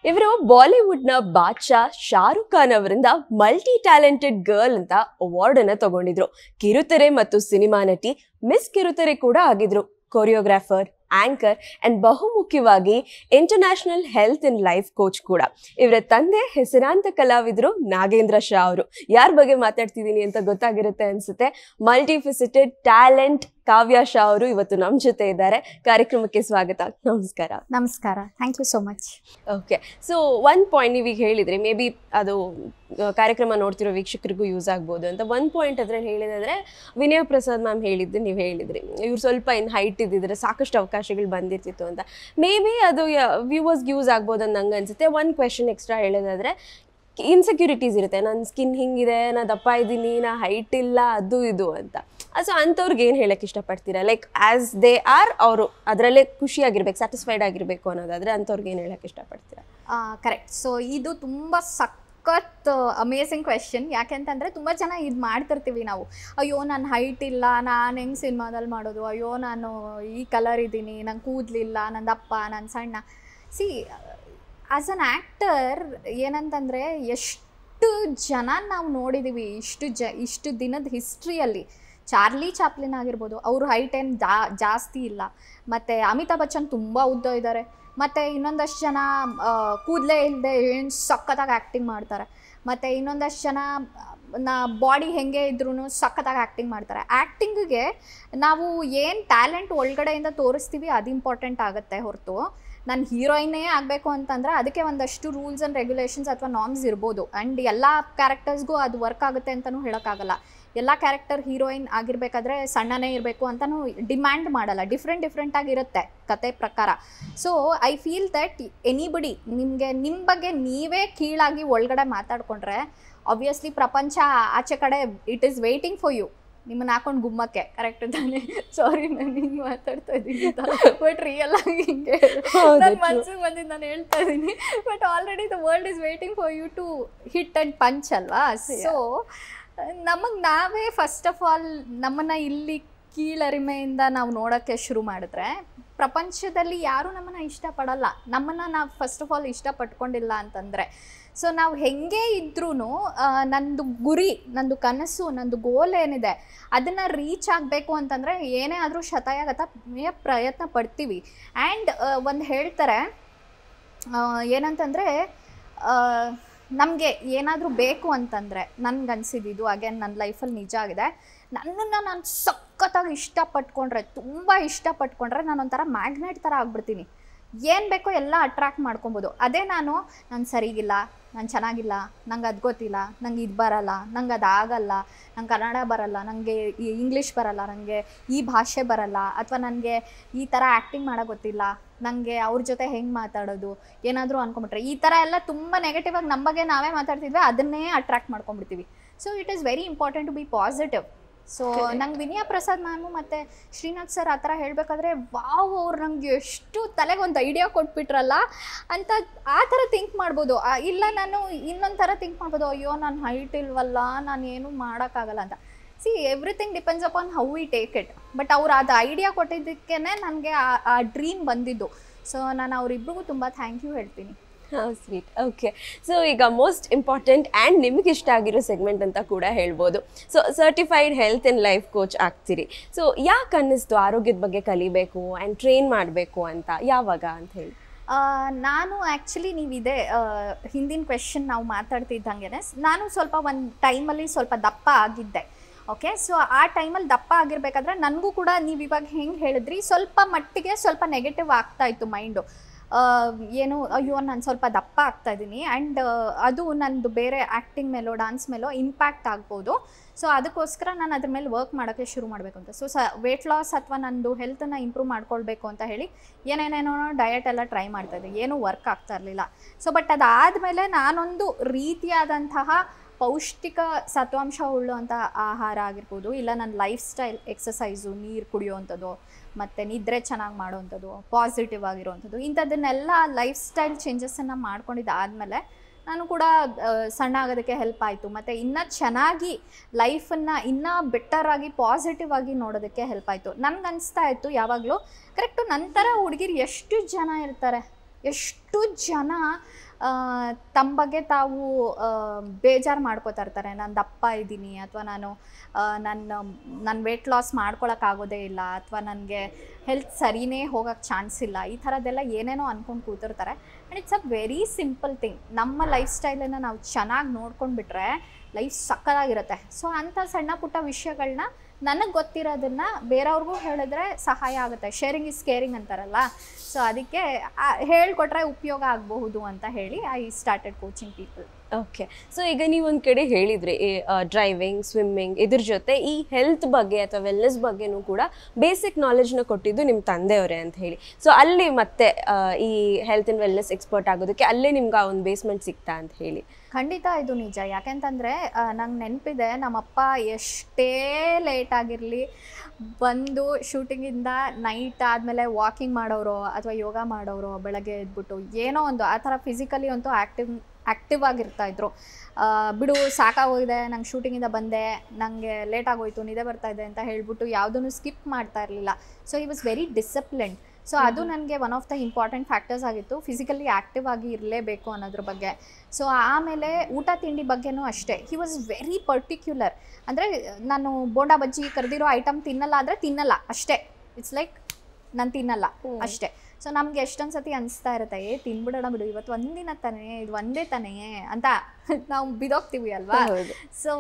ಇವರು ಬಾಲಿವುಡ್ನ ಬಾದ್ಶಾ ಶಾರುಖ್ ಖಾನ್ ಅವರಿಂದ ಮಲ್ಟಿ ಟ್ಯಾಲೆಂಟೆಡ್ ಗರ್ಲ್ ಅಂತ ಅವಾರ್ಡ್ ಅನ್ನ ತಗೊಂಡಿದ್ರು ಕಿರುತೆರೆ ಮತ್ತು ಸಿನಿಮಾ ನಟಿ ಮಿಸ್ ಕಿರುತೆರೆ ಕೂಡ ಆಗಿದ್ರು ಕೊರಿಯೋಗ್ರಾಫರ್ ಆಂಕರ್ ಅಂಡ್ ಬಹುಮುಖ್ಯವಾಗಿ international health and life coach ಕೂಡ ಇವರ ತಂದೆ ಹೆಸರಾಂತ ಕಲಾವಿದರು ನಾಗೇಂದ್ರ ಶಾ ಅವರು ಯಾರ ಬಗ್ಗೆ ಮಾತಾಡ್ತಿದ್ದೀನಿ ಅಂತ ಗೊತ್ತಾಗಿರುತ್ತೆ ಅನ್ಸುತ್ತೆ ಮಲ್ಟಿಫಿಸಿಟೆಡ್ ಟ್ಯಾಲೆಂಟ್ ಕಾವ್ಯ ಶಾ ಅವರು ಇವತ್ತು ನಮ್ಮ ಜೊತೆ ಇದ್ದಾರೆ ಕಾರ್ಯಕ್ರಮಕ್ಕೆ ಸ್ವಾಗತ ನಮಸ್ಕಾರ ನಮಸ್ಕಾರ thank you so much okay so one point ನೀವೀಗ ಹೇಳಿದ್ರಿ ಮೇ ಬಿ ಅದು ಆ, ಕಾರ್ಯಕ್ರಮ ನೋಡ್ತಿರೋ ವೀಕ್ಷಕರಿಗೂ ಯೂಸ್ ಆಗ್ಬೋದು ಅಂತ ಒನ್ ಪಾಯಿಂಟ್ ಅದ್ರಲ್ಲಿ ಹೇಳಿದ್ರೆ ವಿನಯ ಪ್ರಸಾದ್ ಮ್ಯಾಮ್ ಹೇಳಿದ್ದು ನೀವು ಹೇಳಿದ್ರಿ ಇವ್ರು ಸ್ವಲ್ಪ ಇನ್ನು ಹೈಟ್ ಇದ್ದಿದ್ರೆ ಸಾಕಷ್ಟು ಅವಕಾಶಗಳು ಬಂದಿರ್ತಿತ್ತು ಅಂತ ಮೇ ಬಿ ಅದು ವ್ಯೂವರ್ಸ್ಗೆ ಯೂಸ್ ಆಗ್ಬೋದು ಅಂತ ನಂಗೆ ಅನ್ಸುತ್ತೆ ಒನ್ ಕ್ವೆಶನ್ ಎಕ್ಸ್ಟ್ರಾ ಹೇಳೋದಾದ್ರೆ ಇನ್ಸೆಕ್ಯೂರಿಟೀಸ್ ಇರುತ್ತೆ ನನ್ನ ಸ್ಕಿನ್ ಹಿಂಗಿದೆ ನಾ ದಪ್ಪ ಇದ್ದೀನಿ ನಾ ಹೈಟ್ ಇಲ್ಲ ಅದು ಇದು ಅಂತ ಸೊ ಅಂಥವ್ರಿಗೆ ಏನು ಹೇಳಕ್ಕೆ ಇಷ್ಟಪಡ್ತೀರಾ ಲೈಕ್ ಆ್ಯಸ್ ದೇ ಆರ್ ಅವರು ಅದರಲ್ಲೇ ಖುಷಿಯಾಗಿರ್ಬೇಕು ಸ್ಯಾಟಿಸ್ಫೈಡ್ ಆಗಿರಬೇಕು ಅನ್ನೋದಾದ್ರೆ ಅಂಥವ್ರಿಗೆ ಏನು ಹೇಳಕ್ಕೆ ಇಷ್ಟಪಡ್ತೀರಾ ಕರೆಕ್ಟ್ ಸೊ ಇದು ತುಂಬ ಸಖತ್ ಅಮೇಝಿಂಗ್ ಕ್ವೆಶನ್ ಯಾಕೆಂತಂದರೆ ತುಂಬ ಜನ ಇದು ಮಾಡ್ತಿರ್ತೀವಿ ನಾವು ಅಯ್ಯೋ ನನ್ನ ಹೈಟ್ ಇಲ್ಲ ನಾನು ಹೆಂಗೆ ಸಿನಿಮಾದಲ್ಲಿ ಮಾಡೋದು ಅಯ್ಯೋ ನಾನು ಈ ಕಲರ್ ಇದ್ದೀನಿ ನಂಗೆ ಕೂದಲಿಲ್ಲ ನನ್ನ ದಪ್ಪ ನನ್ನ ಸಣ್ಣ ಸಿ ಆ್ಯಸ್ ಅನ್ ಆ್ಯಕ್ಟರ್ ಏನಂತಂದರೆ ಎಷ್ಟು ಜನ ನಾವು ನೋಡಿದ್ದೀವಿ ಇಷ್ಟು ಜ ಇಷ್ಟು ದಿನದ ಹಿಸ್ಟ್ರಿಯಲ್ಲಿ ಚಾರ್ಲಿ ಚಾಪ್ಲಿನ್ ಆಗಿರ್ಬೋದು ಅವರು ಹೈಟ್ ಏನು ಜಾ ಜಾಸ್ತಿ ಇಲ್ಲ ಮತ್ತು ಅಮಿತಾಬ್ ಬಚ್ಚನ್ ತುಂಬ ಉದ್ದ ಇದ್ದಾರೆ ಮತ್ತು ಇನ್ನೊಂದಷ್ಟು ಜನ ಕೂದಲೇ ಇಲ್ಲದೆ ಏನು ಸಖತ್ತಾಗಿ ಆ್ಯಕ್ಟಿಂಗ್ ಮಾಡ್ತಾರೆ ಮತ್ತು ಇನ್ನೊಂದಷ್ಟು ಜನ ನಾ ಬಾಡಿ ಹೆಂಗೆ ಇದ್ರೂ ಸಖತ್ತಾಗಿ ಆ್ಯಕ್ಟಿಂಗ್ ಮಾಡ್ತಾರೆ ಆ್ಯಕ್ಟಿಂಗಿಗೆ ನಾವು ಏನು ಟ್ಯಾಲೆಂಟ್ ಒಳಗಡೆಯಿಂದ ತೋರಿಸ್ತೀವಿ ಅದು ಇಂಪಾರ್ಟೆಂಟ್ ಆಗುತ್ತೆ ಹೊರತು ನಾನು ಹೀರೋಯಿನ್ನೇ ಆಗಬೇಕು ಅಂತಂದರೆ ಅದಕ್ಕೆ ಒಂದಷ್ಟು ರೂಲ್ಸ್ ಆ್ಯಂಡ್ ರೆಗ್ಯುಲೇಷನ್ಸ್ ಅಥವಾ ನಾರ್ಮ್ಸ್ ಇರ್ಬೋದು ಆ್ಯಂಡ್ ಎಲ್ಲ ಕ್ಯಾರೆಕ್ಟರ್ಸ್ಗೂ ಅದು ವರ್ಕ್ ಆಗುತ್ತೆ ಅಂತಲೂ ಹೇಳೋಕ್ಕಾಗಲ್ಲ ಎಲ್ಲ ಕ್ಯಾರೆಕ್ಟರ್ ಹೀರೋಯಿನ್ ಆಗಿರಬೇಕಾದ್ರೆ ಸಣ್ಣನೇ ಇರಬೇಕು ಅಂತಲೂ ಡಿಮ್ಯಾಂಡ್ ಮಾಡಲ್ಲ ಡಿಫ್ರೆಂಟ್ ಡಿಫ್ರೆಂಟ್ ಆಗಿರುತ್ತೆ ಕತೆ ಪ್ರಕಾರ so I feel that anybody ನಿಮಗೆ ನಿಮ್ಮ ಬಗ್ಗೆ ನೀವೇ ಕೀಳಾಗಿ ಒಳಗಡೆ ಮಾತಾಡ್ಕೊಂಡ್ರೆ ಆಬ್ವಿಯಸ್ಲಿ ಪ್ರಪಂಚ ಆಚೆ ಕಡೆ it is waiting for you ನಿಮ್ಮನ್ನ ಹಾಕೊಂಡು ಗುಮ್ಮಕ್ಕೆ ಕರೆಕ್ಟ್ ತಾನೆ ಸಾರಿ ನಾನು ಹಿಂಗೆ ಮಾತಾಡ್ತಾ ಇದ್ದೀನಿ ಬಟ್ ರಿಯಲ್ ಆಗಿ ಹಿಂಗೆ ಹೌದು, ನನ್ನ true. ಮನ್ಸಿಗೆ ಬಂದಿದ್ದು ನಾನು ಹೇಳ್ತಾ ಇದ್ದೀನಿ but already the world is waiting for you to hit and punch ಅಲ್ವಾ ಸೊ ನಮಗೆ ನಾವೇ ಫಸ್ಟ್ ಆಫ್ ಆಲ್ ನಮ್ಮನ್ನು ಇಲ್ಲಿ ಕೀಳರಿಮೆಯಿಂದ ನಾವು ನೋಡೋಕ್ಕೆ ಶುರು ಮಾಡಿದ್ರೆ ಪ್ರಪಂಚದಲ್ಲಿ ಯಾರೂ ನಮ್ಮನ್ನು ಇಷ್ಟಪಡಲ್ಲ ನಮ್ಮನ್ನು ನಾವು ಫಸ್ಟ್ ಆಫ್ ಆಲ್ ಇಷ್ಟಪಟ್ಕೊಂಡಿಲ್ಲ ಅಂತಂದರೆ ಸೊ ನಾವು ಹೆಂಗೆ ಇದ್ರೂ ನಂದು ಗುರಿ ನಂದು ಕನಸು ನಂದು ಗೋಲ್ ಏನಿದೆ ಅದನ್ನು ರೀಚ್ ಆಗಬೇಕು ಅಂತಂದರೆ ಏನೇ ಆದರೂ ಶತಾಯಗತ ಪ್ರಯತ್ನ ಪಡ್ತೀವಿ ಆ್ಯಂಡ್ ಒಂದು ಹೇಳ್ತಾರೆ ಆ, ಏನಂತಂದರೆ ನಮಗೆ ಏನಾದರೂ ಬೇಕು ಅಂತಂದರೆ ನನಗನ್ಸಿದ್ದು ಅಗೇನ್ ನನ್ನ ಲೈಫಲ್ಲಿ ನಿಜ ಆಗಿದೆ ನನ್ನನ್ನು ನಾನು ಸಖತ್ತಾಗಿ ಇಷ್ಟಪಟ್ಕೊಂಡ್ರೆ ತುಂಬ ಇಷ್ಟಪಟ್ಕೊಂಡ್ರೆ ನಾನು ಒಂಥರ ಮ್ಯಾಗ್ನೆಟ್ ಥರ ಆಗ್ಬಿಡ್ತೀನಿ ಏನು ಬೇಕೋ ಎಲ್ಲ ಅಟ್ರಾಕ್ಟ್ ಮಾಡ್ಕೊಬೋದು ಅದೇ ನಾನು ನಾನು ಸರಿಗಿಲ್ಲ ನಾನು ಚೆನ್ನಾಗಿಲ್ಲ ನಂಗೆ ಅದು ಗೊತ್ತಿಲ್ಲ ನಂಗೆ ಇದು ಬರಲ್ಲ ನಂಗೆ ಅದು ಆಗಲ್ಲ ನಂಗೆ ಕನ್ನಡ ಬರಲ್ಲ ನನಗೆ ಇಂಗ್ಲೀಷ್ ಬರಲ್ಲ ನನಗೆ ಈ ಭಾಷೆ ಬರಲ್ಲ ಅಥವಾ ನನಗೆ ಈ ಥರ ಆ್ಯಕ್ಟಿಂಗ್ ಮಾಡೋಕೆ ಗೊತ್ತಿಲ್ಲ ನನಗೆ ಅವ್ರ ಜೊತೆ ಹೆಂಗೆ ಮಾತಾಡೋದು ಏನಾದರೂ ಅನ್ಕೊಂಬಿಟ್ರೆ ಈ ಥರ ಎಲ್ಲ ತುಂಬ ನೆಗೆಟಿವ್ ಆಗಿ ನಮ್ಮ ಬಗ್ಗೆ ನಾವೇ ಮಾತಾಡ್ತಿದ್ವಿ ಅದನ್ನೇ ಅಟ್ರಾಕ್ಟ್ ಮಾಡ್ಕೊಂಡ್ಬಿಡ್ತೀವಿ so it is very important to be positive so Correct. ನಂಗೆ ವಿನಯ ಪ್ರಸಾದ್ ಮ್ಯಾಮು ಮತ್ತು ಶ್ರೀನಾಥ್ ಸರ್ ಆ ಥರ ಹೇಳಬೇಕಾದ್ರೆ ವಾವ್ ಅವ್ರು ನಂಗೆ ಎಷ್ಟು ತಲೆಗೆ ಒಂದು ಐಡಿಯಾ ಕೊಟ್ಬಿಟ್ರಲ್ಲ ಅಂತ ಆ ಥರ ಥಿಂಕ್ ಮಾಡ್ಬೋದು ಆ, ಇಲ್ಲ ನಾನು ಇನ್ನೊಂದು ಥರ ಥಿಂಕ್ ಮಾಡ್ಬೋದು ಅಯ್ಯೋ ನಾನು ಹೈಟ್ ಇಲ್ವಲ್ಲ ನಾನು ಏನೂ ಮಾಡೋಕ್ಕಾಗಲ್ಲ ಅಂತ see everything depends upon how we take it but ಅವ್ರು ಅದು ಐಡಿಯಾ ಕೊಟ್ಟಿದ್ದಕ್ಕೇ ನನಗೆ ಆ ಡ್ರೀಮ್ ಬಂದಿದ್ದು ಸೊ ನಾನು ಅವರಿಬ್ರಿಗೂ ತುಂಬ ಥ್ಯಾಂಕ್ ಯು ಹೇಳ್ತೀನಿ ಸ್ವೀಟ್ ಓಕೆ ಸೊ ಈಗ ಮೋಸ್ಟ್ ಇಂಪಾರ್ಟೆಂಟ್ ಆ್ಯಂಡ್ ನಿಮಗೆ ಇಷ್ಟ ಆಗಿರೋ ಸೆಗ್ಮೆಂಟ್ ಅಂತ ಕೂಡ ಹೇಳ್ಬೋದು so certified health and life coach ಆಗ್ತೀರಿ ಸೊ ಯಾಕೆ ಅನ್ನಿಸ್ತು ಆರೋಗ್ಯದ ಬಗ್ಗೆ ಕಲಿಬೇಕು ಆ್ಯಂಡ್ ಟ್ರೈನ್ ಮಾಡಬೇಕು ಅಂತ ಯಾವಾಗ ಅಂತ ಹೇಳಿ ಆ, ನಾನು ಆ್ಯಕ್ಚುಲಿ ನೀವಿದೆ ಹಿಂದಿನ ಕ್ವೆಶನ್ ನಾವು ಮಾತಾಡ್ತಿದ್ದಂಗೆ ನಾನು ಸ್ವಲ್ಪ ಒಂದು ಟೈಮಲ್ಲಿ ಸ್ವಲ್ಪ ದಪ್ಪ ಆಗಿದ್ದೆ ಓಕೆ ಸೊ ಆ ಟೈಮಲ್ಲಿ ದಪ್ಪ ಆಗಿರ್ಬೇಕಾದ್ರೆ ನನಗೂ ಕೂಡ ನೀವು ಇವಾಗ ಹೆಂಗೆ ಹೇಳಿದ್ರಿ ಸ್ವಲ್ಪ ಮಟ್ಟಿಗೆ ಸ್ವಲ್ಪ ನೆಗೆಟಿವ್ ಆಗ್ತಾ ಇತ್ತು ಮೈಂಡು ಏನು ಅಯ್ಯೋ ನಾನು ಸ್ವಲ್ಪ ದಪ್ಪ ಆಗ್ತಾ ಇದ್ದೀನಿ ಆ್ಯಂಡ್ ಅದು ನಂದು ಬೇರೆ ಆ್ಯಕ್ಟಿಂಗ್ ಮೇಲೋ ಡಾನ್ಸ್ ಮೇಲೋ ಇಂಪ್ಯಾಕ್ಟ್ ಆಗ್ಬೋದು ಸೊ ಅದಕ್ಕೋಸ್ಕರ ನಾನು ಅದ್ರ ಮೇಲೆ ವರ್ಕ್ ಮಾಡೋಕ್ಕೆ ಶುರು ಮಾಡಬೇಕು ಅಂತ ಸೊ ಸ ವೆಯ್ಟ್ ಲಾಸ್ ಅಥವಾ ನಂದು ಹೆಲ್ತನ್ನು ಇಂಪ್ರೂವ್ ಮಾಡ್ಕೊಳ್ಬೇಕು ಅಂತ ಹೇಳಿ ಏನೇನೇನೋ ಡಯಟ್ ಎಲ್ಲ ಟ್ರೈ ಮಾಡ್ತಾ ಇದ್ದೆ ಏನೂ ವರ್ಕ್ ಆಗ್ತಾ ಇರಲಿಲ್ಲ ಸೊ ಬಟ್ ಅದಾದಮೇಲೆ ನಾನೊಂದು ರೀತಿಯಾದಂತಹ ಪೌಷ್ಟಿಕ ಸತ್ವಾಂಶ ಉಳ್ಳುವಂಥ ಆಹಾರ ಆಗಿರ್ಬೋದು ಇಲ್ಲ ನನ್ನ ಲೈಫ್ ಸ್ಟೈಲ್ ಎಕ್ಸಸೈಸು ನೀರು ಕುಡಿಯೋವಂಥದ್ದು ಮತ್ತು ನಿದ್ರೆ ಚೆನ್ನಾಗಿ ಮಾಡೋವಂಥದ್ದು ಪಾಸಿಟಿವ್ ಆಗಿರೋವಂಥದ್ದು ಇಂಥದ್ದನ್ನೆಲ್ಲ ಲೈಫ್ ಸ್ಟೈಲ್ ಚೇಂಜಸನ್ನು ಮಾಡ್ಕೊಂಡಿದ್ದಾದಮೇಲೆ ನಾನು ಕೂಡ ಆ, ಸಣ್ಣ ಆಗೋದಕ್ಕೆ ಹೆಲ್ಪ್ ಆಯಿತು ಮತ್ತು ಇನ್ನೂ ಚೆನ್ನಾಗಿ ಲೈಫನ್ನು ಇನ್ನೂ ಬೆಟರ್ ಆಗಿ ಪಾಸಿಟಿವ್ ಆಗಿ ನೋಡೋದಕ್ಕೆ ಹೆಲ್ಪ್ ಆಯಿತು ನನಗೆ ಅನಿಸ್ತಾ ಇತ್ತು ಯಾವಾಗಲೂ ಕರೆಕ್ಟು ನಂತರ ಹುಡುಗಿರು ಎಷ್ಟು ಜನ ಇರ್ತಾರೆ ಎಷ್ಟು ಜನ ಆ, ತಮ್ಮ ಬಗ್ಗೆ ತಾವು ಬೇಜಾರು ಮಾಡ್ಕೋತಾ ಇರ್ತಾರೆ ನಾನು ದಪ್ಪ ಇದ್ದೀನಿ ಅಥವಾ ನಾನು ಆ, ನನ್ನ ನನ್ನ ವೆಯ್ಟ್ ಲಾಸ್ ಮಾಡ್ಕೊಳಕ್ಕಾಗೋದೇ ಇಲ್ಲ ಅಥವಾ ನನಗೆ ಹೆಲ್ತ್ ಸರಿನೇ ಹೋಗೋಕ್ಕೆ ಚಾನ್ಸ್ ಇಲ್ಲ ಈ ಥರದ್ದೆಲ್ಲ ಏನೇನೋ ಅಂದ್ಕೊಂಡು ಕೂತಿರ್ತಾರೆ and it's a very simple thing ನಮ್ಮ ಲೈಫ್ ಸ್ಟೈಲನ್ನು ನಾವು ಚೆನ್ನಾಗಿ ನೋಡ್ಕೊಂಡ್ಬಿಟ್ರೆ ಲೈಫ್ ಸಕ್ಕತ್ತಾಗಿರುತ್ತೆ ಸೊ ಅಂಥ ಸಣ್ಣ ಪುಟ್ಟ ವಿಷಯಗಳನ್ನ ನನಗೆ ಗೊತ್ತಿರೋದನ್ನ ಬೇರೆಯವ್ರಿಗೂ ಹೇಳಿದ್ರೆ ಸಹಾಯ ಆಗುತ್ತೆ ಶೇರಿಂಗ್ ಇಸ್ ಕೇರಿಂಗ್ ಅಂತಾರಲ್ಲ ಸೊ ಅದಕ್ಕೆ ಆ, ಹೇಳ್ಕೊಟ್ರೆ ಉಪಯೋಗ ಆಗಬಹುದು ಅಂತ ಹೇಳಿ I started coaching people okay so ಈಗ ನೀವು ಒಂದು ಕಡೆ ಹೇಳಿದ್ರಿ ಡ್ರೈವಿಂಗ್ ಸ್ವಿಮ್ಮಿಂಗ್ ಇದ್ರ ಜೊತೆ ಈ ಹೆಲ್ತ್ ಬಗ್ಗೆ ಅಥವಾ ವೆಲ್ನೆಸ್ ಬಗ್ಗೆನೂ ಕೂಡ ಬೇಸಿಕ್ ನಾಲೆಜ್ನ ಕೊಟ್ಟಿದ್ದು ನಿಮ್ಮ ತಂದೆಯವರೇ ಅಂತ ಹೇಳಿ ಸೊ ಅಲ್ಲಿ ಮತ್ತೆ ಆ, ಈ ಹೆಲ್ತ್ ಆ್ಯಂಡ್ ವೆಲ್ನೆಸ್ ಎಕ್ಸ್ಪರ್ಟ್ ಆಗೋದಕ್ಕೆ ಅಲ್ಲೇ ನಿಮ್ಗೆ ಆ ಒಂದು ಬೇಸ್ಮೆಂಟ್ ಸಿಗ್ತಾ ಅಂತ ಹೇಳಿ ಖಂಡಿತ ಇದು ನಿಜ ಯಾಕೆಂತಂದರೆ ನಂಗೆ ನೆನಪಿದೆ ನಮ್ಮಪ್ಪ ಎಷ್ಟೇ ಲೇಟ್ ಆಗಿರಲಿ ಬಂದು ಶೂಟಿಂಗಿಂದ ನೈಟ್ ಆದಮೇಲೆ ವಾಕಿಂಗ್ ಮಾಡೋರು ಅಥವಾ ಯೋಗ ಮಾಡೋರು ಬೆಳಗ್ಗೆ ಎದ್ಬಿಟ್ಟು ಏನೋ ಒಂದು ಆ ಥರ ಫಿಸಿಕಲಿ ಅಂತೂ ಆ್ಯಕ್ಟಿವ್ ಆ್ಯಕ್ಟಿವ್ ಆಗಿರ್ತಾ ಇದ್ರು ಆ, ಬಿಡು ಸಾಕಾಗೋಗಿದೆ ನಂಗೆ ಶೂಟಿಂಗಿಂದ ಬಂದೆ ನನಗೆ ಲೇಟ್ ಆಗೋಯ್ತು ನಿದ್ದೆ ಬರ್ತಾ ಇದೆ ಅಂತ ಹೇಳ್ಬಿಟ್ಟು ಯಾವುದನ್ನು ಸ್ಕಿಪ್ ಮಾಡ್ತಾ ಇರಲಿಲ್ಲ ಸೊ ಈ ವಾಸ್ ವೆರಿ ಡಿಸಿಪ್ಲಿನ್ಡ್ ಸೊ ಅದು ನನಗೆ one of the important factors ಆಗಿತ್ತು ಫಿಸಿಕಲಿ ಆ್ಯಕ್ಟಿವ್ ಆಗಿ ಇರಲೇಬೇಕು ಅನ್ನೋದ್ರ ಬಗ್ಗೆ ಸೊ ಆಮೇಲೆ ಊಟ ತಿಂಡಿ ಬಗ್ಗೆನೂ ಅಷ್ಟೇ ಹಿ ವಾಸ್ ವೆರಿ ಪರ್ಟಿಕ್ಯುಲರ್ ಅಂದರೆ ನಾನು ಬೋಂಡಾ ಬಜ್ಜಿ ಕರೆದಿರೋ ಐಟಮ್ ತಿನ್ನಲ್ಲ ಅಂದರೆ ತಿನ್ನಲ್ಲ ಅಷ್ಟೇ ಇಟ್ಸ್ ಲೈಕ್ ನಾನು ತಿನ್ನಲ್ಲ ಹ್ಮ್. ಅಷ್ಟೇ ಸೊ ನಮ್ಗೆ ಎಷ್ಟೊಂದು ಸತಿ ಅನಿಸ್ತಾ ಇರುತ್ತೆ ಏ ತಿನ್ಬಿಡೋಣ ಬಿಡು ಇವತ್ತು ಒಂದಿನ ತಾನೇ ಇದು ಒಂದೇ ತಾನೇ ಅಂತ ನಾವು ಬಿದೋಗ್ತೀವಿ ಅಲ್ವಾ ಹೌದು ಸೊ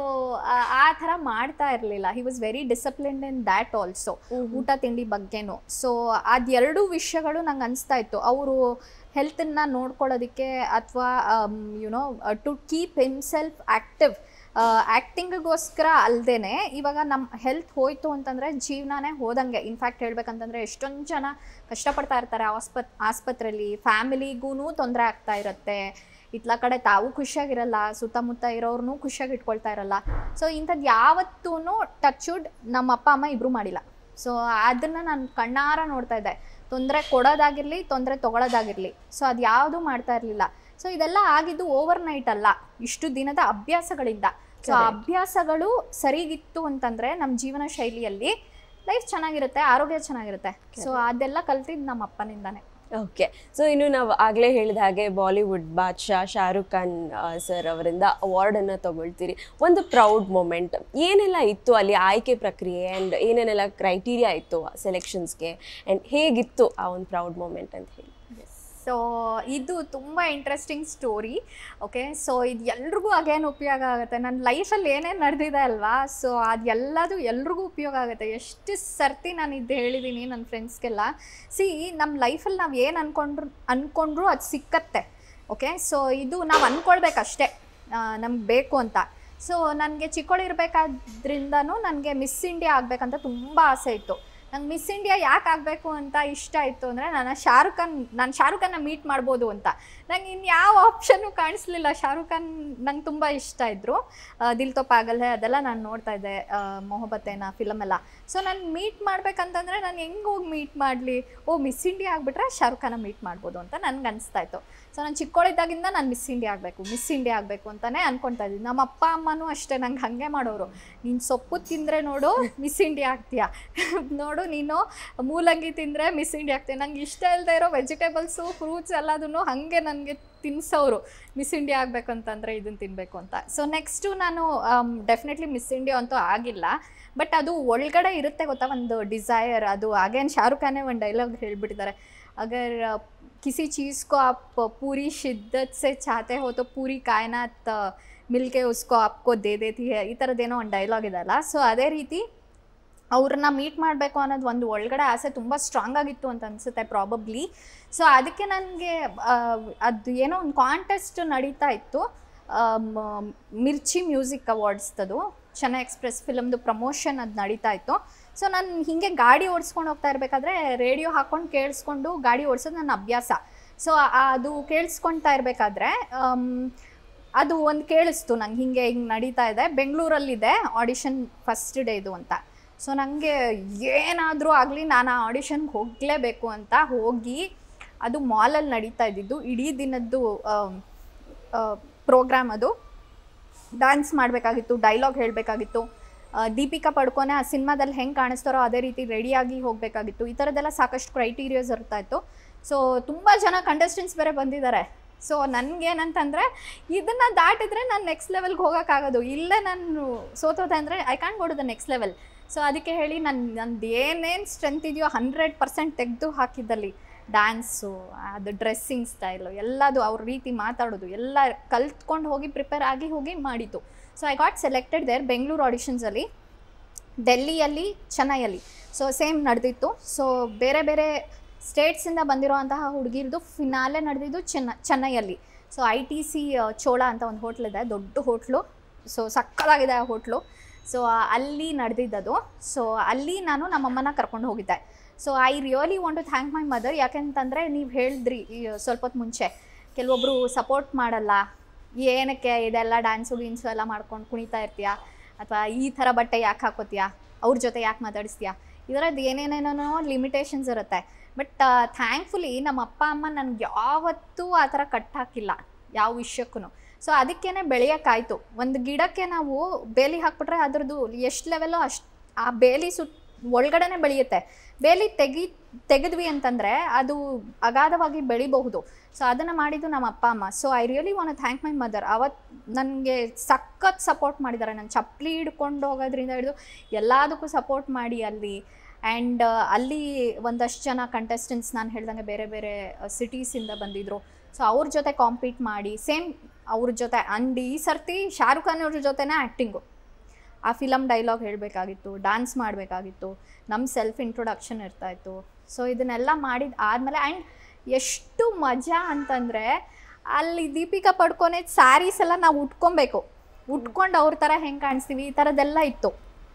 ಆ ಥರ ಮಾಡ್ತಾ ಇರಲಿಲ್ಲ he was very disciplined in that also ಊಟ ತಿಂಡಿ ಬಗ್ಗೆನೂ ಸೊ ಅದೆರಡು ವಿಷಯಗಳು ನಂಗೆ ಅನಿಸ್ತಾ ಇತ್ತು ಅವರು ಹೆಲ್ತನ್ನ ನೋಡ್ಕೊಳ್ಳೋದಕ್ಕೆ ಅಥವಾ you know to keep himself active ಆ್ಯಕ್ಟಿಂಗಿಗೋಸ್ಕರ ಅಲ್ಲದೆ ಇವಾಗ ನಮ್ಮ ಹೆಲ್ತ್ ಹೋಯ್ತು ಅಂತಂದರೆ ಜೀವನನೇ ಹೋದಂಗೆ ಇನ್ಫ್ಯಾಕ್ಟ್ ಹೇಳ್ಬೇಕಂತಂದರೆ ಎಷ್ಟೊಂದು ಜನ ಕಷ್ಟಪಡ್ತಾ ಇರ್ತಾರೆ ಆಸ್ಪತ್ ಆಸ್ಪತ್ರೆಯಲ್ಲಿ ಫ್ಯಾಮಿಲಿಗೂ ತೊಂದರೆ ಆಗ್ತಾ ಇರುತ್ತೆ ಇತ್ಲ ಕಡೆ ತಾವು ಖುಷಿಯಾಗಿರಲ್ಲ ಸುತ್ತಮುತ್ತ ಇರೋರ್ನೂ ಖುಷಿಯಾಗಿ ಇಟ್ಕೊಳ್ತಾ ಇರಲ್ಲ ಸೊ ಇಂಥದ್ದು ಯಾವತ್ತೂ ಟಚ್ವುಡ್ ನಮ್ಮ ಅಪ್ಪ ಅಮ್ಮ ಇಬ್ಬರು ಮಾಡಿಲ್ಲ ಸೊ ಅದನ್ನು ನಾನು ಕಣ್ಣಾರ ನೋಡ್ತಾ ಇದ್ದೆ ತೊಂದರೆ ಕೊಡೋದಾಗಿರಲಿ ತೊಂದರೆ ತೊಗೊಳೋದಾಗಿರಲಿ ಸೊ ಅದು ಯಾವುದೂ ಮಾಡ್ತಾ ಇರಲಿಲ್ಲ ಸೊ ಇದೆಲ್ಲ ಆಗಿದ್ದು ಓವರ್ ನೈಟ್ ಅಲ್ಲ ಇಷ್ಟು ದಿನದ ಅಭ್ಯಾಸಗಳಿಂದ ಸೊ ಆ Correct. ಅಭ್ಯಾಸಗಳು ಸರಿಗಿತ್ತು ಅಂತಂದರೆ ನಮ್ಮ ಜೀವನ ಶೈಲಿಯಲ್ಲಿ ಲೈಫ್ ಚೆನ್ನಾಗಿರುತ್ತೆ ಆರೋಗ್ಯ ಚೆನ್ನಾಗಿರುತ್ತೆ ಸೊ ಅದೆಲ್ಲ ಕಲ್ತಿದ್ದು ನಮ್ಮ ಅಪ್ಪನಿಂದಾನೆ ಓಕೆ ಸೊ ಇನ್ನು ನಾವು ಆಗಲೇ ಹೇಳಿದ ಹಾಗೆ ಬಾಲಿವುಡ್ ಬಾದ್ಶಾ ಶಾರುಖ್ ಖಾನ್ ಸರ್ ಅವರಿಂದ ಅವಾರ್ಡನ್ನು ತಗೊಳ್ತೀರಿ ಒಂದು ಪ್ರೌಡ್ ಮೂಮೆಂಟ್ ಏನೆಲ್ಲ ಇತ್ತು ಅಲ್ಲಿ ಆಯ್ಕೆ ಪ್ರಕ್ರಿಯೆ ಆ್ಯಂಡ್ ಏನೇನೆಲ್ಲ ಕ್ರೈಟೀರಿಯಾ ಇತ್ತು ಸೆಲೆಕ್ಷನ್ಸ್ಗೆ ಆ್ಯಂಡ್ ಹೇಗಿತ್ತು ಆ ಒಂದು ಪ್ರೌಡ್ ಮೂಮೆಂಟ್ ಅಂತ ಹೇಳಿ ಸೊ ಇದು ತುಂಬ ಇಂಟ್ರೆಸ್ಟಿಂಗ್ ಸ್ಟೋರಿ ಓಕೆ ಸೊ ಇದು ಎಲ್ರಿಗೂ ಅಗೇನ್ ಉಪಯೋಗ ಆಗುತ್ತೆ ನನ್ನ ಲೈಫಲ್ಲಿ ಏನೇನು ನಡೆದಿದೆ ಅಲ್ವಾ ಸೊ ಅದೆಲ್ಲದು ಎಲ್ರಿಗೂ ಉಪಯೋಗ ಆಗುತ್ತೆ ಎಷ್ಟು ಸರ್ತಿ ನಾನು ಇದು ಹೇಳಿದ್ದೀನಿ ನನ್ನ ಫ್ರೆಂಡ್ಸ್ಗೆಲ್ಲ ಸಿ ನಮ್ಮ ಲೈಫಲ್ಲಿ ನಾವು ಏನು ಅನ್ಕೊಂಡ್ರು ಅಂದ್ಕೊಂಡ್ರು ಅದು ಸಿಕ್ಕತ್ತೆ ಓಕೆ ಸೊ ಇದು ನಾವು ಅಂದ್ಕೊಳ್ಬೇಕಷ್ಟೇ ನಮ್ಗೆ ಬೇಕು ಅಂತ ಸೊ ನನಗೆ ಚಿಕ್ಕವಳಿರ್ಬೇಕಾದ್ರಿಂದನೂ ನನಗೆ ಮಿಸ್ ಇಂಡಿಯಾ ಆಗಬೇಕಂತ ತುಂಬ ಆಸೆ ಇತ್ತು ನಂಗೆ ಮಿಸ್ ಇಂಡಿಯಾ ಯಾಕೆ ಆಗಬೇಕು ಅಂತ ಇಷ್ಟ ಆಯಿತು ಅಂದರೆ ನಾನು ಶಾರುಖ್ ಖಾನ್ ನಾನು ಶಾರುಖ್ ಖಾನ್ನ ಮೀಟ್ ಮಾಡ್ಬೋದು ಅಂತ ನಂಗೆ ಇನ್ಯಾವ ಆಪ್ಷನ್ನು ಕಾಣಿಸ್ಲಿಲ್ಲ ಶಾರುಖ್ ಖಾನ್ ನಂಗೆ ತುಂಬ ಇಷ್ಟ ಇದ್ದರು ದಿಲ್ ತೋ ಪಾಗಲ್ ಹೇ ಅದೆಲ್ಲ ನಾನು ನೋಡ್ತಾ ಇದ್ದೆ ಆ, ಮೊಹಬ್ಬತ್ತೇನ ಫಿಲಮ್ ಎಲ್ಲ ಸೊ ನಾನು ಮೀಟ್ ಮಾಡ್ಬೇಕಂತಂದರೆ ನಾನು ಹೆಂಗೆ ಹೋಗಿ ಮೀಟ್ ಮಾಡಲಿ ಓ ಮಿಸ್ ಇಂಡಿಯಾ ಆಗಿಬಿಟ್ರೆ ಶಾರುಖ್ ಖಾನ ಮೀಟ್ ಮಾಡ್ಬೋದು ಅಂತ ನನಗೆ ಅನಿಸ್ತಾ ಇತ್ತು ಸೊ ನಾನು ಚಿಕ್ಕವಳಿದ್ದಾಗಿಂದ ನಾನು ಮಿಸ್ ಇಂಡಿಯಾ ಆಗಬೇಕು ಮಿಸ್ ಇಂಡಿಯಾ ಆಗಬೇಕು ಅಂತಲೇ ಅನ್ಕೊತಾ ಇದ್ದೀನಿ ನಮ್ಮ ಅಪ್ಪ ಅಮ್ಮನೂ ಅಷ್ಟೇ ನಂಗೆ ಹಾಗೆ ಮಾಡೋರು ನೀನು ಸೊಪ್ಪು ತಿಂದರೆ ನೋಡು ಮಿಸ್ ಇಂಡಿಯಾ ಆಗ್ತೀಯ ನೋಡು ನೀನು ಮೂಲಂಗಿ ತಿಂದರೆ ಮಿಸ್ ಇಂಡಿಯಾ ಆಗ್ತೀಯ ನಂಗೆ ಇಷ್ಟ ಇಲ್ಲದೆ ಇರೋ ವೆಜಿಟೇಬಲ್ಸು ಫ್ರೂಟ್ಸ್ ಎಲ್ಲದನ್ನು ಹಾಗೆ ನನಗೆ ತಿನ್ಸೋರು ಮಿಸ್ ಇಂಡಿಯಾ ಆಗಬೇಕಂತಂದರೆ ಇದನ್ನು ತಿನ್ನಬೇಕು ಅಂತ ಸೊ ನೆಕ್ಸ್ಟು ನಾನು ಡೆಫಿನೆಟ್ಲಿ ಮಿಸ್ ಇಂಡಿಯಾ ಅಂತೂ ಆಗಿಲ್ಲ ಬಟ್ ಅದು ಒಳಗಡೆ ಇರುತ್ತೆ ಗೊತ್ತಾ ಒಂದು ಡಿಸೈರ್ ಅದು ಅಗೇನ್ ಶಾರುಖ್ ಖಾನೇ ಒಂದು ಡೈಲಾಗ್ ಹೇಳ್ಬಿಟ್ಟಿದ್ದಾರೆ ಅಗರ್ ಆ, किसी चीज़ को आप पूरी शिद्दत से चाहते हो तो पूरी कायनात ಆ, ಮಿಲ್ಕೆ ಉಸ್ಕೋ ಆಪ್ಕೋ ದೇ ದೇತಿ ಹೇ ಈ ಥರದ್ದೇನೋ ಒಂದು ಡೈಲಾಗ್ ಇದೆಲ್ಲ ಸೊ ಅದೇ ರೀತಿ ಅವ್ರನ್ನ ಮೀಟ್ ಮಾಡಬೇಕು ಅನ್ನೋದು ಒಂದು ಒಳಗಡೆ ಆಸೆ ತುಂಬ ಸ್ಟ್ರಾಂಗ್ ಆಗಿತ್ತು ಅಂತ ಅನಿಸುತ್ತೆ ಪ್ರಾಬಬ್ಲಿ ಸೊ ಅದಕ್ಕೆ ನನಗೆ ಅದು ಏನೋ ಒಂದು ಕಾಂಟೆಸ್ಟ್ ನಡೀತಾ ಇತ್ತು ಆಮ್, ಮಿರ್ಚಿ ಮ್ಯೂಸಿಕ್ ಅವಾರ್ಡ್ಸ್ದು ಚೆನ್ನೈ ಎಕ್ಸ್ಪ್ರೆಸ್ ಫಿಲಮ್ದು ಪ್ರಮೋಷನ್ ಅದು ನಡೀತಾ ಇತ್ತು ಸೊ ನಾನು ಹೀಗೆ ಗಾಡಿ ಓಡಿಸ್ಕೊಂಡು ಹೋಗ್ತಾ ಇರಬೇಕಾದ್ರೆ ರೇಡಿಯೋ ಹಾಕ್ಕೊಂಡು ಕೇಳಿಸ್ಕೊಂಡು ಗಾಡಿ ಓಡಿಸೋದು ನನ್ನ ಅಭ್ಯಾಸ ಸೊ ಅದು ಕೇಳಿಸ್ಕೊಳ್ತಾ ಇರಬೇಕಾದ್ರೆ ಅದು ಒಂದು ಕೇಳಿಸ್ತು ನಂಗೆ ಹಿಂಗೆ ಹಿಂಗೆ ನಡೀತಾ ಇದೆ ಬೆಂಗಳೂರಲ್ಲಿದೆ ಆಡಿಷನ್ ಫಸ್ಟ್ ಡೇ ಇದು ಅಂತ ಸೊ ನನಗೆ ಏನಾದರೂ ಆಗಲಿ ನಾನು ಆ ಆಡಿಷನ್ಗೆ ಹೋಗಲೇಬೇಕು ಅಂತ ಹೋಗಿ ಅದು ಮಾಲಲ್ಲಿ ನಡೀತಾ ಇದ್ದಿದ್ದು ಇಡೀ ದಿನದ್ದು ಪ್ರೋಗ್ರಾಮ್ ಅದು ಡ್ಯಾನ್ಸ್ ಮಾಡಬೇಕಾಗಿತ್ತು ಡೈಲಾಗ್ ಹೇಳಬೇಕಾಗಿತ್ತು ದೀಪಿಕಾ ಪಡ್ಕೊನೆ ಆ ಸಿನಿಮಾದಲ್ಲಿ ಹೆಂಗೆ ಕಾಣಿಸ್ತಾರೋ ಅದೇ ರೀತಿ ರೆಡಿಯಾಗಿ ಹೋಗಬೇಕಾಗಿತ್ತು ಈ ಥರದ್ದೆಲ್ಲ ಸಾಕಷ್ಟು ಕ್ರೈಟೀರಿಯಾಸ್ ಇರ್ತಾ ಇತ್ತು ಸೊ ತುಂಬ ಜನ ಕಂಟೆಸ್ಟೆಂಟ್ಸ್ ಬೇರೆ ಬಂದಿದ್ದಾರೆ ಸೊ ನನಗೇನಂತಂದರೆ ಇದನ್ನು ದಾಟಿದ್ರೆ ನಾನು ನೆಕ್ಸ್ಟ್ ಲೆವೆಲ್ಗೆ ಹೋಗೋಕ್ಕಾಗೋದು ಇಲ್ಲೇ ನಾನು ಸೋತೋದೆ ಅಂದರೆ I can go to the next level so ಅದಕ್ಕೆ ಹೇಳಿ ನನ್ನ ನಂದು ಏನೇನು ಸ್ಟ್ರೆಂತ್ ಇದೆಯೋ ಹಂಡ್ರೆಡ್ ಪರ್ಸೆಂಟ್ ತೆಗೆದು ಹಾಕಿದ್ದಲ್ಲಿ ಡ್ಯಾನ್ಸು ಅದು ಡ್ರೆಸ್ಸಿಂಗ್ ಸ್ಟೈಲು ಎಲ್ಲದು ಅವ್ರ ರೀತಿ ಮಾತಾಡೋದು ಎಲ್ಲ ಕಲ್ತ್ಕೊಂಡು ಹೋಗಿ ಪ್ರಿಪೇರ್ ಆಗಿ ಹೋಗಿ ಮಾಡಿದ್ದು so I got selected there Bengaluru ಆಡಿಷನ್ಸಲ್ಲಿ ಡೆಲ್ಲಿಯಲ್ಲಿ ಚೆನ್ನೈಯಲ್ಲಿ ಸೊ ಸೇಮ್ ನಡೆದಿತ್ತು ಸೊ ಬೇರೆ ಬೇರೆ ಸ್ಟೇಟ್ಸಿಂದ ಬಂದಿರೋಂತಹ ಹುಡುಗಿರದು ಫಿನಾಲೆ ನಡೆದಿದ್ದು ಚೆನ್ನ ಚೆನ್ನೈಯಲ್ಲಿ so I T C Chola ಅಂತ ಒಂದು ಹೋಟ್ಲ್ ಇದೆ ದೊಡ್ಡ ಹೋಟ್ಲು ಸೊ ಸಕ್ಕದಾಗಿದೆ ಆ ಹೋಟ್ಲು ಸೊ ಅಲ್ಲಿ ನಡೆದಿದ್ದದು ಸೊ ಅಲ್ಲಿ ನಾನು ನಮ್ಮಮ್ಮನ ಕರ್ಕೊಂಡು ಹೋಗಿದ್ದೆ so I really want to thank my mother ಯಾಕೆಂತಂದರೆ ನೀವು ಹೇಳಿದ್ರಿ ಈ ಸ್ವಲ್ಪ ಹೊತ್ತು ಮುಂಚೆ ಕೆಲವೊಬ್ಬರು ಸಪೋರ್ಟ್ ಮಾಡಲ್ಲ ಏನಕ್ಕೆ ಇದೆಲ್ಲ ಡ್ಯಾನ್ಸು ಗೀನ್ಸು ಎಲ್ಲ ಮಾಡ್ಕೊಂಡು ಕುಣಿತಾ ಇರ್ತೀಯಾ ಅಥವಾ ಈ ಥರ ಬಟ್ಟೆ ಯಾಕೆ ಹಾಕೋತೀಯಾ ಅವ್ರ ಜೊತೆ ಯಾಕೆ ಮಾತಾಡಿಸ್ತೀಯಾ ಇದರದ್ದು ಏನೇನೇನೋ ಲಿಮಿಟೇಷನ್ಸ್ ಇರುತ್ತೆ ಬಟ್ ಥ್ಯಾಂಕ್ಫುಲಿ ನಮ್ಮ ಅಪ್ಪ ಅಮ್ಮ ನನಗೆ ಯಾವತ್ತೂ ಆ ಥರ ಕಟ್ ಹಾಕಿಲ್ಲ ಯಾವ ವಿಷಯಕ್ಕೂ ಸೊ ಅದಕ್ಕೇ ಬೆಳೆಯೋಕ್ಕಾಯ್ತು ಒಂದು ಗಿಡಕ್ಕೆ ನಾವು ಬೇಲಿ ಹಾಕ್ಬಿಟ್ರೆ ಅದ್ರದ್ದು ಎಷ್ಟು ಲೆವೆಲ್ಲೋ ಅಷ್ಟು ಆ ಬೇಲಿ ಸುಟ್ ಒಳಗಡೆನೆ ಬೆಳೆಯುತ್ತೆ ಬೇಲಿ ತೆಗಿ ತೆಗೆದ್ವಿ ಅಂತಂದರೆ ಅದು ಅಗಾಧವಾಗಿ ಬೆಳಿಬಹುದು ಸೊ ಅದನ್ನು ಮಾಡಿದ್ದು ನಮ್ಮ ಅಪ್ಪ ಅಮ್ಮ so I really want thank my mother ಅವತ್ತು ನನಗೆ ಸಖತ್ ಸಪೋರ್ಟ್ ಮಾಡಿದ್ದಾರೆ ನಾನು ಚಪ್ಪಲಿ ಹಿಡ್ಕೊಂಡು ಹೋಗೋದ್ರಿಂದ ಹಿಡಿದು ಎಲ್ಲದಕ್ಕೂ ಸಪೋರ್ಟ್ ಮಾಡಿ ಅಲ್ಲಿ ಆ್ಯಂಡ್ ಅಲ್ಲಿ ಒಂದಷ್ಟು ಜನ ಕಂಟೆಸ್ಟೆಂಟ್ಸ್ ನಾನು ಹೇಳ್ದಂಗೆ ಬೇರೆ ಬೇರೆ ಸಿಟೀಸಿಂದ ಬಂದಿದ್ದರು ಸೊ ಅವ್ರ ಜೊತೆ ಕಾಂಪೀಟ್ ಮಾಡಿ ಸೇಮ್ ಅವ್ರ ಜೊತೆ ಆ್ಯಂಡ್ ಈ ಸರ್ತಿ ಶಾರುಖ್ ಖಾನ್ ಅವ್ರ ಜೊತೆನೇ ಆ್ಯಕ್ಟಿಂಗು ಆ ಫಿಲಮ್ ಡೈಲಾಗ್ ಹೇಳಬೇಕಾಗಿತ್ತು ಡ್ಯಾನ್ಸ್ ಮಾಡಬೇಕಾಗಿತ್ತು ನಮ್ಮ ಸೆಲ್ಫ್ ಇಂಟ್ರೊಡಕ್ಷನ್ ಇರ್ತಾಯಿತ್ತು ಸೊ ಇದನ್ನೆಲ್ಲ ಮಾಡಿದ ಆದಮೇಲೆ ಆ್ಯಂಡ್ ಎಷ್ಟು ಮಜಾ ಅಂತಂದರೆ ಅಲ್ಲಿ ದೀಪಿಕಾ ಪಡ್ಕೊನೆ ಸ್ಯಾರೀಸ್ ಎಲ್ಲ ನಾವು ಉಟ್ಕೊಬೇಕು ಉಟ್ಕೊಂಡು ಅವ್ರ ಥರ ಹೆಂಗೆ ಕಾಣಿಸ್ತೀವಿ ಈ ಥರದ್ದೆಲ್ಲ ಇತ್ತು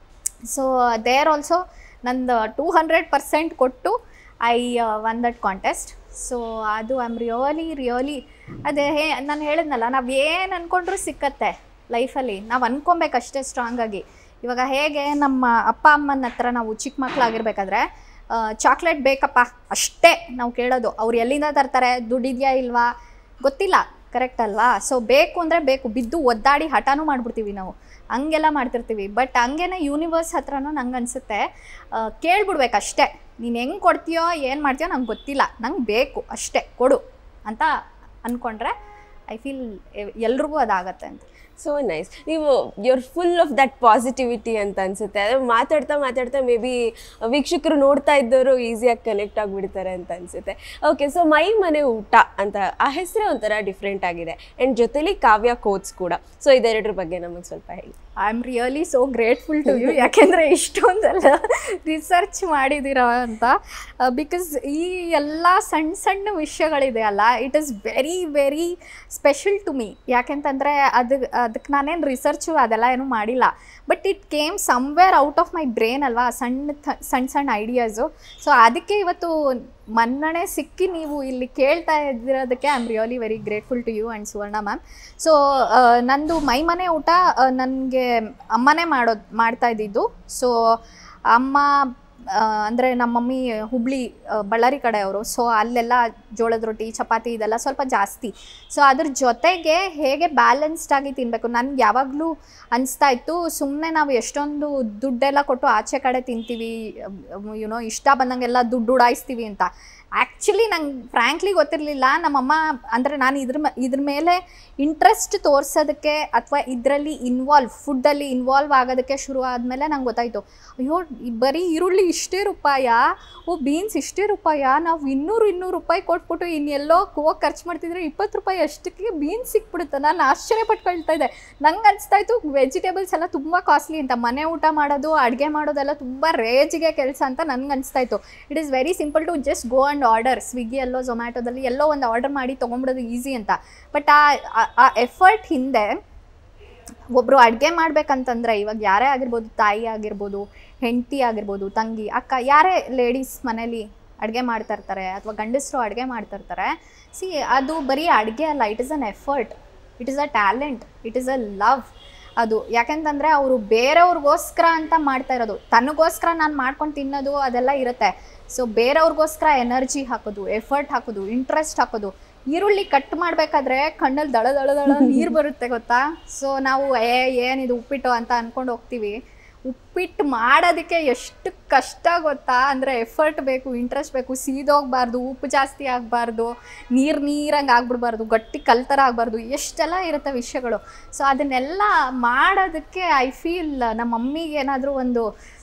ಸೊ ದೇರ್ ಆಲ್ಸೋ ನಂದು ಟೂ ಹಂಡ್ರೆಡ್ ಪರ್ಸೆಂಟ್ ಕೊಟ್ಟು I won that contest so ಅದು ಐ ಆಮ್ ರಿಯಲಿ ರಿಯಲಿ ಅದೇ ಹೇ ನಾನು ಹೇಳಿದ್ನಲ್ಲ ನಾವು ಏನು ಅಂದ್ಕೊಂಡ್ರೂ ಸಿಕ್ಕತ್ತೆ ಲೈಫಲ್ಲಿ ನಾವು ಅನ್ಕೊಬೇಕಷ್ಟೇ ಸ್ಟ್ರಾಂಗಾಗಿ ಇವಾಗ ಹೇಗೆ ನಮ್ಮ ಅಪ್ಪ ಅಮ್ಮನ ಹತ್ರ ನಾವು ಚಿಕ್ಕ ಮಕ್ಕಳಾಗಿರ್ಬೇಕಾದ್ರೆ ಚಾಕ್ಲೇಟ್ ಬೇಕಪ್ಪ ಅಷ್ಟೇ ನಾವು ಕೇಳೋದು ಅವ್ರು ಎಲ್ಲಿಂದ ತರ್ತಾರೆ ದುಡ್ಡಿದೆಯಾ ಇಲ್ವಾ ಗೊತ್ತಿಲ್ಲ ಕರೆಕ್ಟ್ ಅಲ್ವಾ ಸೊ ಬೇಕು ಅಂದರೆ ಬೇಕು ಬಿದ್ದು ಒದ್ದಾಡಿ ಹಠನೂ ಮಾಡ್ಬಿಡ್ತೀವಿ ನಾವು ಹಂಗೆಲ್ಲ ಮಾಡ್ತಿರ್ತೀವಿ ಬಟ್ ಹಂಗೇನೆ ಯೂನಿವರ್ಸ್ ಹತ್ರನೂ ನಂಗೆ ಅನಿಸುತ್ತೆ ಕೇಳ್ಬಿಡ್ಬೇಕಷ್ಟೇ ನೀನು ಹೆಂಗೆ ಕೊಡ್ತೀಯೋ ಏನು ಮಾಡ್ತೀಯೋ ನಂಗೆ ಗೊತ್ತಿಲ್ಲ ನಂಗೆ ಬೇಕು ಅಷ್ಟೇ ಕೊಡು ಅಂತ ಅಂದ್ಕೊಂಡ್ರೆ ಐ ಫೀಲ್ ಎಲ್ರಿಗೂ ಅದಾಗತ್ತೆ ಅಂತ ಸೊ ನೈಸ್ ನೀವು you're full of that positivity ಅಂತ ಅನ್ಸುತ್ತೆ ಅದು ಮಾತಾಡ್ತಾ ಮಾತಾಡ್ತಾ ಮೇ ಬಿ ವೀಕ್ಷಕರು ನೋಡ್ತಾ ಇದ್ದವರು ಈಸಿಯಾಗಿ ಕನೆಕ್ಟ್ ಆಗಿಬಿಡ್ತಾರೆ ಅಂತ ಅನ್ಸುತ್ತೆ ಓಕೆ ಸೊ ಮೈ ಮನೆ ಊಟ ಅಂತ ಆ ಹೆಸರೇ ಒಂಥರ ಡಿಫ್ರೆಂಟ್ ಆಗಿದೆ ಆ್ಯಂಡ್ ಜೊತೆಲಿ ಕಾವ್ಯ ಕೋಚ್ ಕೂಡ ಸೊ ಇದೆರಡರ ಬಗ್ಗೆ ನಮಗೆ ಸ್ವಲ್ಪ ಹೇಳಿ I am really so grateful to you ಯಾಕೆಂದರೆ ಇಷ್ಟೊಂದೆಲ್ಲ ರಿಸರ್ಚ್ ಮಾಡಿದ್ದೀರ ಅಂತ ಬಿಕಾಸ್ ಈ ಎಲ್ಲ ಸಣ್ಣ ಸಣ್ಣ ವಿಷಯಗಳಿದೆ ಅಲ್ಲ it is very very special to me ಯಾಕೆಂತಂದರೆ ಅದು ಅದಕ್ಕೆ ನಾನೇನು ರಿಸರ್ಚು ಅದೆಲ್ಲ ಏನೂ ಮಾಡಿಲ್ಲ but it came somewhere out of my brain ಅಲ್ವಾ ಸಣ್ಣ ಥ- ಸಣ್ಣ ಸಣ್ಣ ಐಡಿಯಾಸು ಸೊ ಅದಕ್ಕೆ ಇವತ್ತು ಮನ್ನಣೆ ಸಿಕ್ಕಿ ನೀವು ಇಲ್ಲಿ ಕೇಳ್ತಾ ಇದ್ದಿರೋದಕ್ಕೆ I am really very grateful to you and Suvarna ma'am so ನಂದು ಮೈ ಮನೆ ಊಟ ನನಗೆ ಅಮ್ಮನೇ ಮಾಡೋದು ಮಾಡ್ತಾ ಇದ್ದಿದ್ದು ಸೊ ಅಮ್ಮ ಅಂದರೆ ನಮ್ಮ ಮಮ್ಮಿ ಹುಬ್ಳಿ ಆ, ಬಳ್ಳಾರಿ ಕಡೆಯವರು ಸೊ ಅಲ್ಲೆಲ್ಲ ಜೋಳದ ರೊಟ್ಟಿ ಚಪಾತಿ ಇದೆಲ್ಲ ಸ್ವಲ್ಪ ಜಾಸ್ತಿ ಸೊ ಅದ್ರ ಜೊತೆಗೆ ಹೇಗೆ ಬ್ಯಾಲೆನ್ಸ್ಡ್ ಆಗಿ ತಿನ್ನಬೇಕು ನನ್ಗೆ ಯಾವಾಗಲೂ ಅನಿಸ್ತಾ ಇತ್ತು ಸುಮ್ಮನೆ ನಾವು ಎಷ್ಟೊಂದು ದುಡ್ಡೆಲ್ಲ ಕೊಟ್ಟು ಆಚೆ ಕಡೆ ತಿಂತೀವಿ ಯುನೋ ಇಷ್ಟ ಬಂದಂಗೆಲ್ಲ ದುಡ್ಡು ಉಡಾಯಿಸ್ತೀವಿ ಅಂತ ಆ್ಯಕ್ಚುಲಿ ನಂಗೆ ಫ್ರ್ಯಾಂಕ್ಲಿ ಗೊತ್ತಿರಲಿಲ್ಲ ನಮ್ಮಮ್ಮ ಅಂದರೆ ನಾನು ಇದ್ರ ಮ ಇದ್ರ ಮೇಲೆ ಇಂಟ್ರೆಸ್ಟ್ ತೋರಿಸೋದಕ್ಕೆ ಅಥವಾ ಇದರಲ್ಲಿ ಇನ್ವಾಲ್ವ್ ಫುಡ್ಡಲ್ಲಿ ಇನ್ವಾಲ್ವ್ ಆಗೋದಕ್ಕೆ ಶುರು ಆದಮೇಲೆ ನಂಗೆ ಗೊತ್ತಾಯಿತು ಅಯ್ಯೋ ಈ ಬರೀ ಈರುಳ್ಳಿ ಇಷ್ಟೇ ರೂಪಾಯ ಓ ಬೀನ್ಸ್ ಇಷ್ಟೇ ರೂಪಾಯ ನಾವು ಇನ್ನೂರು ಇನ್ನೂರು ರೂಪಾಯಿ ಕೊಟ್ಬಿಟ್ಟು ಇನ್ನೆಲ್ಲೋ ಹೋಗಿ ಖರ್ಚು ಮಾಡ್ತಿದ್ರೆ ಇಪ್ಪತ್ತು ರೂಪಾಯಿ ಅಷ್ಟಕ್ಕೆ ಬೀನ್ಸ್ ಸಿಕ್ಬಿಡುತ್ತೆ ನಾನು ಆಶ್ಚರ್ಯ ಪಟ್ಕೊಳ್ತಾ ಇದ್ದೆ ನಂಗೆ ಅನಿಸ್ತಾ ಇತ್ತು ವೆಜಿಟೇಬಲ್ಸ್ ಎಲ್ಲ ತುಂಬ ಕಾಸ್ಟ್ಲಿ ಅಂತ ಮನೆ ಊಟ ಮಾಡೋದು ಅಡುಗೆ ಮಾಡೋದೆಲ್ಲ ತುಂಬ ರೇಜ್ಗೆ ಕೆಲಸ ಅಂತ ನನಗೆ ಅನಿಸ್ತಾ ಇತ್ತು it is very simple to just go and order ಸ್ವಿಗ್ಗಿಯಲ್ಲೋ ಝೊಮ್ಯಾಟೋದಲ್ಲಿ ಎಲ್ಲೋ ಒಂದು ಆರ್ಡರ್ ಮಾಡಿ ತೊಗೊಂಬಿಡೋದು ಈಸಿ ಅಂತ ಬಟ್ ಆ ಆ- ಆ ಎಫರ್ಟ್ ಹಿಂದೆ ಒಬ್ಬರು ಅಡುಗೆ ಮಾಡ್ಬೇಕಂತಂದ್ರೆ ಇವಾಗ ಯಾರೇ ಆಗಿರ್ಬೋದು ತಾಯಿ ಆಗಿರ್ಬೋದು ಹೆಂಡತಿ ಆಗಿರ್ಬೋದು ತಂಗಿ ಅಕ್ಕ ಯಾರೇ ಲೇಡೀಸ್ ಮನೇಲಿ ಅಡುಗೆ ಮಾಡ್ತಾ ಇರ್ತಾರೆ ಅಥವಾ ಗಂಡಸರು ಅಡುಗೆ ಮಾಡ್ತಾ ಇರ್ತಾರೆ ಸಿ ಅದು ಬರೀ ಅಡುಗೆ ಅಲ್ಲ it is an effort it is a talent it is a love ಅದು ಯಾಕೆಂತಂದರೆ ಅವರು ಬೇರೆಯವ್ರಿಗೋಸ್ಕರ ಅಂತ ಮಾಡ್ತಾ ಇರೋದು ತನಗೋಸ್ಕರ ನಾನು ಮಾಡ್ಕೊಂಡು ತಿನ್ನೋದು ಅದೆಲ್ಲ ಇರುತ್ತೆ ಸೊ ಬೇರೆಯವ್ರಿಗೋಸ್ಕರ ಎನರ್ಜಿ ಹಾಕೋದು ಎಫರ್ಟ್ ಹಾಕೋದು ಇಂಟ್ರೆಸ್ಟ್ ಹಾಕೋದು ಈರುಳ್ಳಿ ಕಟ್ ಮಾಡಬೇಕಾದ್ರೆ ಕಣ್ಣಲ್ಲಿ ದಳ ದಳ ದಳ ನೀರು ಬರುತ್ತೆ ಗೊತ್ತಾ ಸೊ ನಾವು ಏ ಏನಿದು ಉಪ್ಪಿಟ್ಟು ಅಂತ ಅಂದ್ಕೊಂಡು ಹೋಗ್ತೀವಿ ಉಪ್ಪಿಟ್ಟು ಮಾಡೋದಕ್ಕೆ ಎಷ್ಟು ಕಷ್ಟ ಗೊತ್ತಾ ಅಂದರೆ ಎಫರ್ಟ್ ಬೇಕು ಇಂಟ್ರೆಸ್ಟ್ ಬೇಕು ಸೀದೋಗ್ಬಾರ್ದು ಉಪ್ಪು ಜಾಸ್ತಿ ಆಗಬಾರ್ದು ನೀರು ನೀರಂಗೆ ಆಗ್ಬಿಡ್ಬಾರ್ದು ಗಟ್ಟಿ ಕಲ್ ಥರ ಆಗಬಾರ್ದು ಎಷ್ಟೆಲ್ಲ ಇರುತ್ತೆ ವಿಷಯಗಳು ಸೊ ಅದನ್ನೆಲ್ಲ ಮಾಡೋದಕ್ಕೆ ಐ ಫೀಲ್ ನಮ್ಮ ಮಮ್ಮಿಗೆ ಏನಾದರೂ ಒಂದು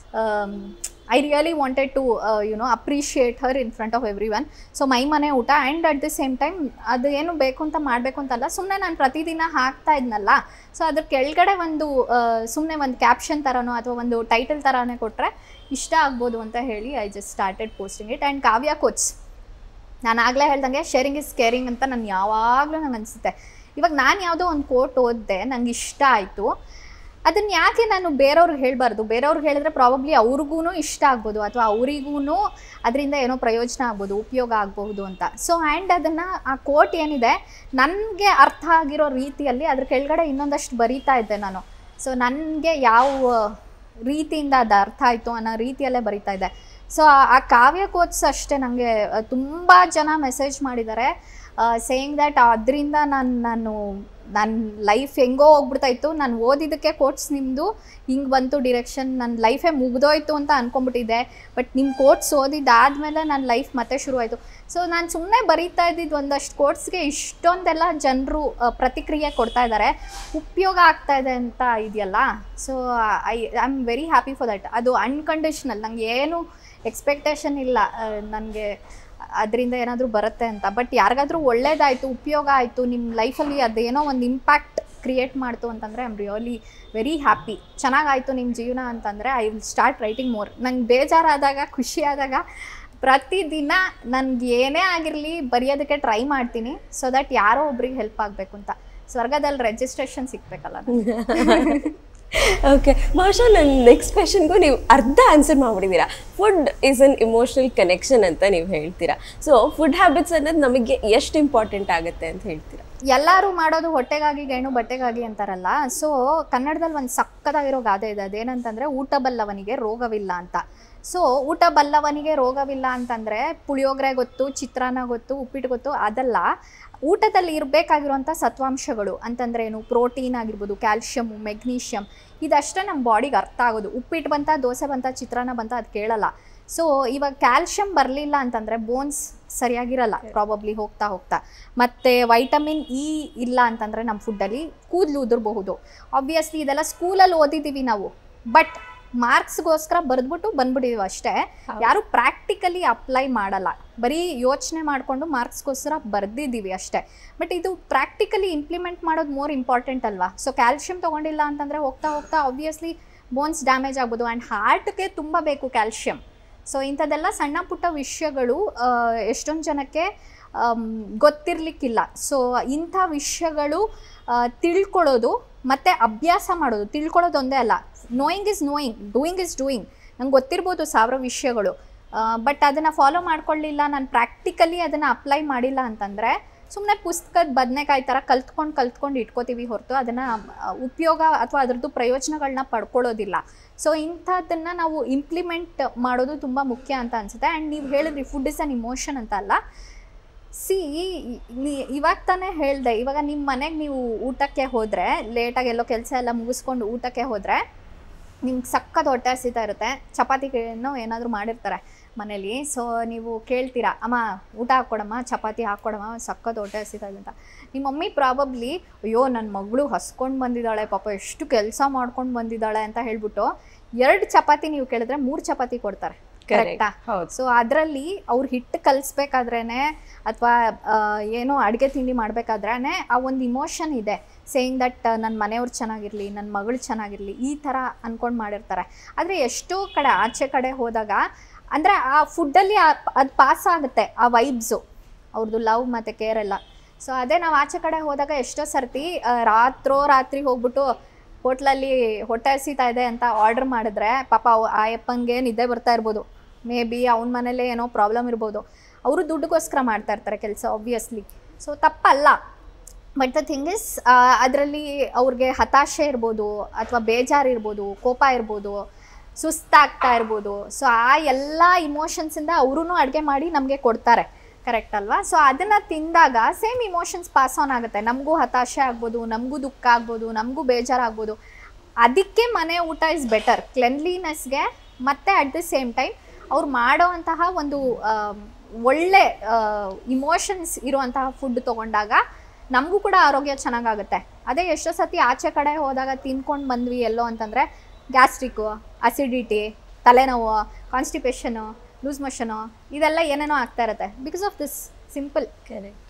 I really wanted to you know appreciate her in front of everyone so my ಮನೆ ಊಟ and at the same time ಅದು ಏನು ಬೇಕು ಅಂತ ಮಾಡಬೇಕು ಅಂತಲ್ಲ ಸುಮ್ಮನೆ ನಾನು ಪ್ರತಿದಿನ ಹಾಕ್ತಾ ಇದ್ನಲ್ಲ ಸೊ ಅದ್ರ ಕೆಳಗಡೆ ಒಂದು ಸುಮ್ಮನೆ ಒಂದು ಕ್ಯಾಪ್ಷನ್ ಥರನೋ ಅಥವಾ ಒಂದು ಟೈಟಲ್ ಥರನೇ ಕೊಟ್ಟರೆ ಇಷ್ಟ ಆಗ್ಬೋದು ಅಂತ ಹೇಳಿ I just started posting it and Kavya coach ನಾನು ಆಗಲೇ ಹೇಳ್ದಂಗೆ ಶೇರಿಂಗ್ ಇಸ್ ಕೇರಿಂಗ್ ಅಂತ ನಾನು ಯಾವಾಗಲೂ ನಂಗೆ ಅನಿಸುತ್ತೆ ಇವಾಗ ನಾನು ಯಾವುದೋ ಒಂದು ಕೋಟ್ ಓದಿದೆ ನಂಗೆ ಇಷ್ಟ ಆಯಿತು ಅದನ್ನು ಯಾಕೆ ನಾನು ಬೇರೆಯವ್ರಿಗೆ ಹೇಳಬಾರ್ದು ಬೇರೆಯವ್ರಿಗೆ ಹೇಳಿದ್ರೆ ಪ್ರಾಬಬ್ಲಿ ಅವ್ರಿಗೂ ಇಷ್ಟ ಆಗ್ಬೋದು ಅಥವಾ ಅವರಿಗೂ ಅದರಿಂದ ಏನೋ ಪ್ರಯೋಜನ ಆಗ್ಬೋದು ಉಪಯೋಗ ಆಗಬಹುದು ಅಂತ ಸೊ ಆ್ಯಂಡ್ ಅದನ್ನು ಆ ಕೋಟ್ ಏನಿದೆ ನನಗೆ ಅರ್ಥ ಆಗಿರೋ ರೀತಿಯಲ್ಲಿ ಅದ್ರ ಕೆಳಗಡೆ ಇನ್ನೊಂದಷ್ಟು ಬರೀತಾ ಇದ್ದೆ ನಾನು ಸೊ ನನಗೆ ಯಾವ ರೀತಿಯಿಂದ ಅದು ಅರ್ಥ ಆಯಿತು ಅನ್ನೋ ರೀತಿಯಲ್ಲೇ ಬರಿತಾ ಇದ್ದೆ ಸೊ ಆ ಕಾವ್ಯ ಕೋಚ್ ಅಷ್ಟೇ ನನಗೆ ತುಂಬ ಜನ ಮೆಸೇಜ್ ಮಾಡಿದ್ದಾರೆ ಸೇಯಿಂಗ್ ದ್ಯಾಟ್ ಅದರಿಂದ ನಾನು ನಾನು ನನ್ನ ಲೈಫ್ ಹೆಂಗೋ ಹೋಗ್ಬಿಡ್ತಾ ಇತ್ತು ನಾನು ಓದಿದ್ದಕ್ಕೆ ಕೋಟ್ಸ್ ನಿಮ್ಮದು ಹಿಂಗೆ ಬಂತು ಡಿರೆಕ್ಷನ್ ನನ್ನ ಲೈಫೇ ಮುಗ್ದೋಯ್ತು ಅಂತ ಅಂದ್ಕೊಂಬಿಟ್ಟಿದ್ದೆ ಬಟ್ ನಿಮ್ಮ ಕೋಟ್ಸ್ ಓದಿದ್ದಾದಮೇಲೆ ನನ್ನ ಲೈಫ್ ಮತ್ತೆ ಶುರು ಆಯಿತು ಸೊ ನಾನು ಸುಮ್ಮನೆ ಬರೀತಾ ಇದ್ದಿದ್ದು ಒಂದಷ್ಟು ಕೋಟ್ಸ್ಗೆ ಇಷ್ಟೊಂದೆಲ್ಲ ಜನರು ಪ್ರತಿಕ್ರಿಯೆ ಕೊಡ್ತಾ ಇದ್ದಾರೆ ಉಪಯೋಗ ಆಗ್ತಾ ಇದೆ ಅಂತ ಇದೆಯಲ್ಲ so I I am very happy for that ಅದು ಅನ್ಕಂಡೀಷ್ನಲ್ ನಂಗೆ ಏನು ಎಕ್ಸ್ಪೆಕ್ಟೇಷನ್ ಇಲ್ಲ ನನಗೆ ಅದರಿಂದ ಏನಾದರೂ ಬರುತ್ತೆ ಅಂತ ಬಟ್ ಯಾರಿಗಾದ್ರೂ ಒಳ್ಳೇದಾಯಿತು ಉಪಯೋಗ ಆಯಿತು ನಿಮ್ಮ ಲೈಫಲ್ಲಿ ಅದೇನೋ ಒಂದು ಇಂಪ್ಯಾಕ್ಟ್ ಕ್ರಿಯೇಟ್ ಮಾಡ್ತು ಅಂತಂದರೆ I am really very happy ಚೆನ್ನಾಗಾಯಿತು ನಿಮ್ಮ ಜೀವನ ಅಂತಂದರೆ I will start writing more ನಂಗೆ ಬೇಜಾರಾದಾಗ ಖುಷಿ ಆದಾಗ ಪ್ರತಿದಿನ ನನಗೆ ಏನೇ ಆಗಿರಲಿ ಬರೆಯೋದಕ್ಕೆ ಟ್ರೈ ಮಾಡ್ತೀನಿ ಸೊ ದಟ್ ಯಾರೋ ಒಬ್ರಿಗೆ ಹೆಲ್ಪ್ ಆಗಬೇಕು ಅಂತ ಸ್ವರ್ಗದಲ್ಲಿ ರಿಜಿಸ್ಟ್ರೇಷನ್ ಸಿಗ್ಬೇಕಲ್ಲ ನಂಗೆ. ಓಕೆ ಬಹುಶಃ ನನ್ನ ನೆಕ್ಸ್ಟ್ ಕ್ವೆಶನ್ಗೂ ನೀವು ಅರ್ಧ ಆನ್ಸರ್ ಮಾಡ್ಬಿಟ್ಟಿದ್ದೀರಾ food is an emotional connection ಅಂತ ನೀವು ಹೇಳ್ತೀರಾ ಸೊ ಫುಡ್ ಹ್ಯಾಬಿಟ್ಸ್ ಅನ್ನೋದು ನಮಗೆ ಎಷ್ಟು ಇಂಪಾರ್ಟೆಂಟ್ ಆಗುತ್ತೆ ಅಂತ ಹೇಳ್ತೀರಾ ಎಲ್ಲರೂ ಮಾಡೋದು ಹೊಟ್ಟೆಗಾಗಿ ಗೇಣು ಬಟ್ಟೆಗಾಗಿ ಅಂತಾರಲ್ಲ ಸೊ ಕನ್ನಡದಲ್ಲಿ ಒಂದು ಸಕ್ಕದಾಗಿರೋ ಗಾದೆ ಇದೆ ಅದೇನಂತಂದ್ರೆ ಊಟ ಬಲ್ಲವನಿಗೆ ರೋಗವಿಲ್ಲ ಅಂತ ಸೊ ಊಟ ಬಲ್ಲವನಿಗೆ ರೋಗವಿಲ್ಲ ಅಂತಂದ್ರೆ ಪುಳಿಯೋಗರೆ ಗೊತ್ತು ಚಿತ್ರಾನ್ನ ಗೊತ್ತು ಉಪ್ಪಿಟ್ಟು ಗೊತ್ತು ಅದಲ್ಲ ಊಟದಲ್ಲಿ ಇರಬೇಕಾಗಿರುವಂಥ ಸತ್ವಾಂಶಗಳು ಅಂತಂದ್ರೆ ಏನು ಪ್ರೋಟೀನ್ ಆಗಿರ್ಬೋದು ಕ್ಯಾಲ್ಶಿಯಮು ಮೆಗ್ನೀಷಿಯಮ್ ಇದಷ್ಟೇ ನಮ್ಮ ಬಾಡಿಗೆ ಅರ್ಥ ಆಗೋದು ಉಪ್ಪಿಟ್ಟು ಬಂತ ದೋಸೆ ಬಂತ ಚಿತ್ರಾನ್ನ ಬಂತ ಅದು ಕೇಳಲ್ಲ ಸೊ ಇವಾಗ ಕ್ಯಾಲ್ಶಿಯಂ ಬರಲಿಲ್ಲ ಅಂತಂದರೆ ಬೋನ್ಸ್ ಸರಿಯಾಗಿರಲ್ಲ ಪ್ರಾಬಬ್ಲಿ ಹೋಗ್ತಾ ಹೋಗ್ತಾ ಮತ್ತು ವೈಟಮಿನ್ ಇ ಇಲ್ಲ ಅಂತಂದರೆ ನಮ್ಮ ಫುಡ್ಡಲ್ಲಿ ಕೂದಲು ಉದುರಬಹುದು ಆಬ್ವಿಯಸ್ಲಿ ಇದೆಲ್ಲ ಸ್ಕೂಲಲ್ಲಿ ಓದಿದ್ದೀವಿ ನಾವು ಬಟ್ ಮಾರ್ಕ್ಸ್ಗೋಸ್ಕರ ಬರೆದ್ಬಿಟ್ಟು ಬಂದ್ಬಿಟ್ಟಿದೀವಿ ಅಷ್ಟೇ ಯಾರು ಪ್ರಾಕ್ಟಿಕಲಿ ಅಪ್ಲೈ ಮಾಡಲ್ಲ ಬರೀ ಯೋಚನೆ ಮಾಡಿಕೊಂಡು ಮಾರ್ಕ್ಸ್ಗೋಸ್ಕರ ಬರೆದಿದ್ದೀವಿ ಅಷ್ಟೇ ಬಟ್ ಇದು ಪ್ರಾಕ್ಟಿಕಲಿ ಇಂಪ್ಲಿಮೆಂಟ್ ಮಾಡೋದು ಮೋರ್ ಇಂಪಾರ್ಟೆಂಟ್ ಅಲ್ವಾ ಸೊ ಕ್ಯಾಲ್ಶಿಯಂ ತೊಗೊಂಡಿಲ್ಲ ಅಂತಂದರೆ ಹೋಗ್ತಾ ಹೋಗ್ತಾ ಆಬ್ವಿಯಸ್ಲಿ ಬೋನ್ಸ್ ಡ್ಯಾಮೇಜ್ ಆಗ್ಬೋದು ಆ್ಯಂಡ್ ಹಾರ್ಟ್ಗೆ ತುಂಬ ಬೇಕು ಕ್ಯಾಲ್ಶಿಯಂ ಸೊ ಇಂಥದ್ದೆಲ್ಲ ಸಣ್ಣ ಪುಟ್ಟ ವಿಷಯಗಳು ಆ, ಎಷ್ಟೊಂದು ಜನಕ್ಕೆ ಆಮ್, ಗೊತ್ತಿರಲಿಕ್ಕಿಲ್ಲ ಸೊ ಇಂಥ ವಿಷಯಗಳು ಆ, ತಿಳ್ಕೊಳ್ಳೋದು ಮತ್ತು ಅಭ್ಯಾಸ ಮಾಡೋದು ತಿಳ್ಕೊಳ್ಳೋದು ಒಂದೇ ಅಲ್ಲ knowing is knowing doing is doing ನಂಗೆ ಗೊತ್ತಿರ್ಬೋದು ಸಾವಿರ ವಿಷಯಗಳು ಬಟ್ ಅದನ್ನು ಫಾಲೋ ಮಾಡ್ಕೊಳ್ಳಿಲ್ಲ ನಾನು ಪ್ರಾಕ್ಟಿಕಲಿ ಅದನ್ನು ಅಪ್ಲೈ ಮಾಡಿಲ್ಲ ಅಂತಂದರೆ ಸುಮ್ಮನೆ ಪುಸ್ತಕದ ಬದನೆಕಾಯಿ ಥರ ಕಲ್ತ್ಕೊಂಡು ಕಲ್ತ್ಕೊಂಡು ಇಟ್ಕೋತೀವಿ ಹೊರತು ಅದನ್ನು ಉಪಯೋಗ ಅಥವಾ ಅದರದ್ದು ಪ್ರಯೋಜನಗಳನ್ನ ಪಡ್ಕೊಳ್ಳೋದಿಲ್ಲ ಸೊ ಇಂಥದ್ದನ್ನು ನಾವು ಇಂಪ್ಲಿಮೆಂಟ್ ಮಾಡೋದು ತುಂಬ ಮುಖ್ಯ ಅಂತ ಅನಿಸುತ್ತೆ ಆ್ಯಂಡ್ ನೀವು ಹೇಳಿದ್ರಿ ಫುಡ್ ಇಸ್ ಅನ್ ಇಮೋಷನ್ ಅಂತ ಅಲ್ಲ ಸಿ ಇವಾಗ ತಾನೇ ಹೇಳಿದೆ ಇವಾಗ ನಿಮ್ಮ ಮನೆಗೆ ನೀವು ಊಟಕ್ಕೆ ಹೋದರೆ ಲೇಟಾಗಿ ಎಲ್ಲೋ ಕೆಲಸ ಎಲ್ಲ ಮುಗಿಸ್ಕೊಂಡು ಊಟಕ್ಕೆ ಹೋದರೆ ನಿಮ್ಗೆ ಸಕ್ಕತ್ ಹೊಟ್ಟೆ ಹಸಿತಾ ಇರುತ್ತೆ ಚಪಾತಿ ಏನೋ ಏನಾದರೂ ಮಾಡಿರ್ತಾರೆ ಮನೇಲಿ ಸೊ ನೀವು ಕೇಳ್ತೀರಾ ಅಮ್ಮ ಊಟ ಹಾಕ್ಕೊಡಮ್ಮ ಚಪಾತಿ ಹಾಕ್ಕೊಡಮ್ಮ ಸಕ್ಕತ್ ಹೊಟ್ಟೆ ಹಸಿತಾ ಇದೆ ಅಂತ ನಿಮ್ಮ ಮಮ್ಮಿ ಪ್ರಾಬಬ್ಲಿ ಅಯ್ಯೋ ನನ್ನ ಮಗಳು ಹಸ್ಕೊಂಡು ಬಂದಿದ್ದಾಳೆ ಪಾಪ ಎಷ್ಟು ಕೆಲಸ ಮಾಡ್ಕೊಂಡು ಬಂದಿದ್ದಾಳೆ ಅಂತ ಹೇಳ್ಬಿಟ್ಟು ಎರಡು ಚಪಾತಿ ನೀವು ಕೇಳಿದ್ರೆ ಮೂರು ಚಪಾತಿ ಕೊಡ್ತಾರೆ ಕರೆಕ್ಟಾ ಹೌದು ಸೊ ಅದರಲ್ಲಿ ಅವ್ರು ಹಿಟ್ಟು ಕಲಿಸ್ಬೇಕಾದ್ರೇ ಅಥವಾ ಏನೋ ಅಡುಗೆ ತಿಂಡಿ ಮಾಡಬೇಕಾದ್ರೇ ಆ ಒಂದು ಇಮೋಷನ್ ಇದೆ ಸೇಯಿಂಗ್ ದಟ್ ನನ್ನ ಮನೆಯವ್ರು ಚೆನ್ನಾಗಿರಲಿ ನನ್ನ ಮಗಳು ಚೆನ್ನಾಗಿರಲಿ ಈ ಥರ ಅಂದ್ಕೊಂಡು ಮಾಡಿರ್ತಾರೆ ಆದರೆ ಎಷ್ಟೋ ಕಡೆ ಆಚೆ ಕಡೆ ಹೋದಾಗ ಅಂದರೆ ಆ ಫುಡ್ಡಲ್ಲಿ ಅದು ಪಾಸ್ ಆಗುತ್ತೆ ಆ ವೈಬ್ಸು ಅವ್ರದ್ದು ಲವ್ ಮತ್ತು ಕೇರ್ ಎಲ್ಲ ಸೊ ಅದೇ ನಾವು ಆಚೆ ಕಡೆ ಹೋದಾಗ ಎಷ್ಟೋ ಸರ್ತಿ ಆ, ರಾತ್ರೋ ರಾತ್ರಿ ಹೋಗ್ಬಿಟ್ಟು ಹೋಟ್ಲಲ್ಲಿ ಹೊಟ್ಟೆ ಹಸಿತಾ ಇದೆ ಅಂತ ಆರ್ಡರ್ ಮಾಡಿದ್ರೆ ಪಾಪ ಅವ್- ಆ ಅಪ್ಪನಿಗೆ ನಿದ್ದೆ ಬರ್ತಾ ಇರ್ಬೋದು ಮೇ ಬಿ ಅವನ ಮನೇಲೇ ಏನೋ ಪ್ರಾಬ್ಲಮ್ ಇರ್ಬೋದು ಅವರು ದುಡ್ಡುಗೋಸ್ಕರ ಮಾಡ್ತಾ ಇರ್ತಾರೆ ಕೆಲಸ ಆಬ್ವಿಯಸ್ಲಿ ಸೊ ತಪ್ಪಲ್ಲ ಬಟ್ ದ ಥಿಂಗ್ ಇಸ್ ಅದರಲ್ಲಿ ಅವ್ರಿಗೆ ಹತಾಶೆ ಇರ್ಬೋದು ಅಥವಾ ಬೇಜಾರು ಇರ್ಬೋದು ಕೋಪ ಇರ್ಬೋದು ಸುಸ್ತಾಗ್ತಾ ಇರ್ಬೋದು ಸೊ ಆ ಎಲ್ಲ ಇಮೋಷನ್ಸಿಂದ ಅವರೂ ಅಡುಗೆ ಮಾಡಿ ನಮಗೆ ಕೊಡ್ತಾರೆ ಕರೆಕ್ಟ್ ಅಲ್ವಾ ಸೊ ಅದನ್ನು ತಿಂದಾಗ ಸೇಮ್ ಇಮೋಷನ್ಸ್ ಪಾಸ್ ಆನ್ ಆಗುತ್ತೆ ನಮಗೂ ಹತಾಶೆ ಆಗ್ಬೋದು ನಮಗೂ ದುಃಖ ಆಗ್ಬೋದು ನಮಗೂ ಬೇಜಾರಾಗ್ಬೋದು ಅದಕ್ಕೆ ಮನೆ ಊಟ ಇಸ್ ಬೆಟರ್ ಕ್ಲೆನ್ಲಿನೆಸ್ಗೆ ಮತ್ತು ಅಟ್ ದಿ ಸೇಮ್ ಟೈಮ್ ಅವ್ರು ಮಾಡೋವಂತಹ ಒಂದು ಆಮ್, ಒಳ್ಳೆ ಇಮೋಷನ್ಸ್ ಇರುವಂತಹ ಫುಡ್ ತೊಗೊಂಡಾಗ ನಮಗೂ ಕೂಡ ಆರೋಗ್ಯ ಚೆನ್ನಾಗಾಗುತ್ತೆ ಅದೇ ಎಷ್ಟೋ ಸತಿ ಆಚೆ ಕಡೆ ಹೋದಾಗ ತಿನ್ಕೊಂಡು ಬಂದ್ವಿ ಎಲ್ಲೋ ಅಂತಂದರೆ ಗ್ಯಾಸ್ಟ್ರಿಕ್ಕು ಅಸಿಡಿಟಿ ತಲೆನೋವು ಕಾನ್ಸ್ಟಿಪೇಷನು ಲೂಸ್ ಮೋಷನು ಇದೆಲ್ಲ ಏನೇನೋ ಆಗ್ತಾ ಇರುತ್ತೆ because of this simple correct